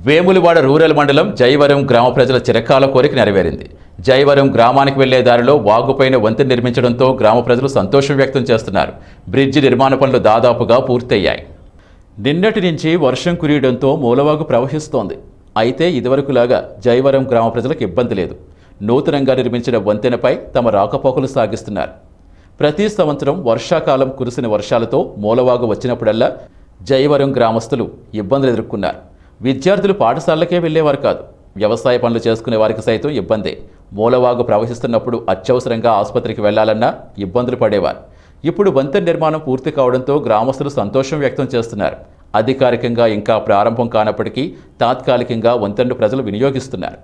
Vemulawada rural మండలం జైవరం గ్రామ ప్రజల చిరకాల కోరిక నెరవేరింది జైవరం గ్రామానికి వెళ్లే దారిలో వాగుపైన వంతెన నిర్మించడంతో గ్రామ ప్రజలు సంతోషం వ్యక్తం చేస్తున్నారు బ్రిడ్జి నిర్మాణ పనులు దాదాపుగా పూర్తయ్యాయి నిన్నటి నుంచి వర్షం కురియడంతో మూలవాగు ప్రవహిస్తోంది అయితే ఇదివరకులాగా జైవరం గ్రామ ప్రజలకు ఇబ్బంది లేదు నూతనంగా నిర్మించిన వంతెనపై తమ రాకపోకలు సాగిస్తున్నారు ప్రతి సంవత్సరం వర్షాకాలం కురిసిన వర్షాలతో మూలవాగు వచ్చినప్పుడల్లా జైవరం గ్రామస్తులు ఇబ్బందులు ఎదుర్కొన్నారు విద్యార్థులు పాఠశాలకే వెళ్లేవారు కాదు వ్యవసాయ పనులు చేసుకునే వారికి సైతం ఇబ్బందే మూలవాగు ప్రవహిస్తున్నప్పుడు అత్యవసరంగా ఆసుపత్రికి వెళ్లాలన్నా ఇబ్బందులు పడేవారు ఇప్పుడు వంతెన నిర్మాణం పూర్తి కావడంతో గ్రామస్తులు సంతోషం వ్యక్తం చేస్తున్నారు అధికారికంగా ఇంకా ప్రారంభం కానప్పటికీ తాత్కాలికంగా వంతెనను ప్రజలు వినియోగిస్తున్నారు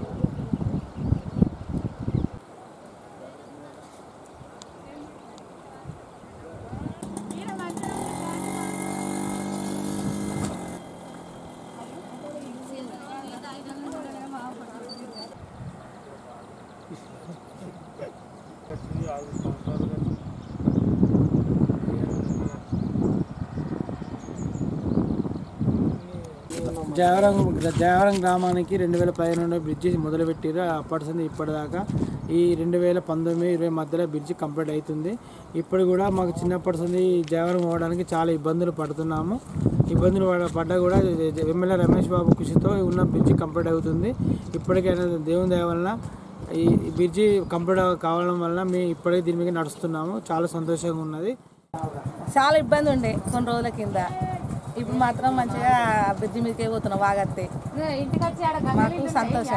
జయవరం జయవరం గ్రామానికి రెండు వేల పదిహేను బ్రిడ్జి మొదలుపెట్టారు అప్పటి సంది ఇప్పటిదాకా ఈ రెండు వేల పంతొమ్మిది ఇరవై మధ్యలో బ్రిడ్జి కంప్లీట్ అవుతుంది ఇప్పుడు కూడా మాకు చిన్నప్పటి సంది జయవరం పోవడానికి చాలా ఇబ్బందులు పడుతున్నాము ఇబ్బందులు పడ పడ్డా కూడా ఎమ్మెల్యే రమేష్ బాబు కృషితో ఉన్న బ్రిడ్జి కంప్లీట్ అవుతుంది ఇప్పటికైనా దేవుని దయ వలన ఈ ఈ బ్రిడ్జి కంప్లీట్ కావడం వలన మేము ఇప్పటికీ దీని మీద నడుస్తున్నాము చాలా సంతోషంగా ఉన్నది చాలా ఇబ్బంది ఉండే కొన్ని రోజుల కింద ఇప్పుడు మాత్రం మంచిగా బ్రిడ్జి మీదకే పోతున్నాం వాగత్తే మాకు సంతోషం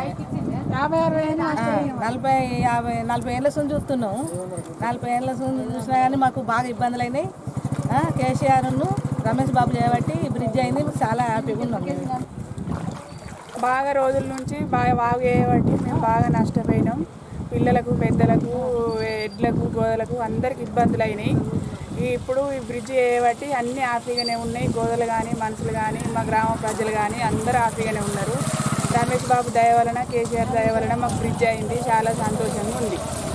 నలభై యాభై నలభై ఏళ్ళ నుంచి చూస్తున్నాము నలభై ఏళ్ళ నుంచి చూసినా కానీ మాకు బాగా ఇబ్బందులు అయినాయి ఆ, కేసీఆర్ను రమేష్ బాబు చేయబట్టి బ్రిడ్జ్ అయింది చాలా హ్యాపీగా ఉన్నాం మేము. బాగా రోజుల నుంచి బాగా వాగు చేయబట్టి మేము బాగా నష్టపోయినాం పిల్లలకు పెద్దలకు ఎడ్లకు గోదలకు అందరికి ఇబ్బందులు అయినాయి ఈ ఇప్పుడు ఈ బ్రిడ్జ్ చేయబట్టి అన్ని హ్యాపీగానే ఉన్నాయి గోదలు కానీ మనుషులు కానీ మా గ్రామ ప్రజలు కానీ అందరూ హ్యాపీగానే ఉన్నారు రమేష్ బాబు దయ వలన కేసీఆర్ దయ వలన మాకు బ్రిడ్జ్ అయింది చాలా సంతోషంగా ఉంది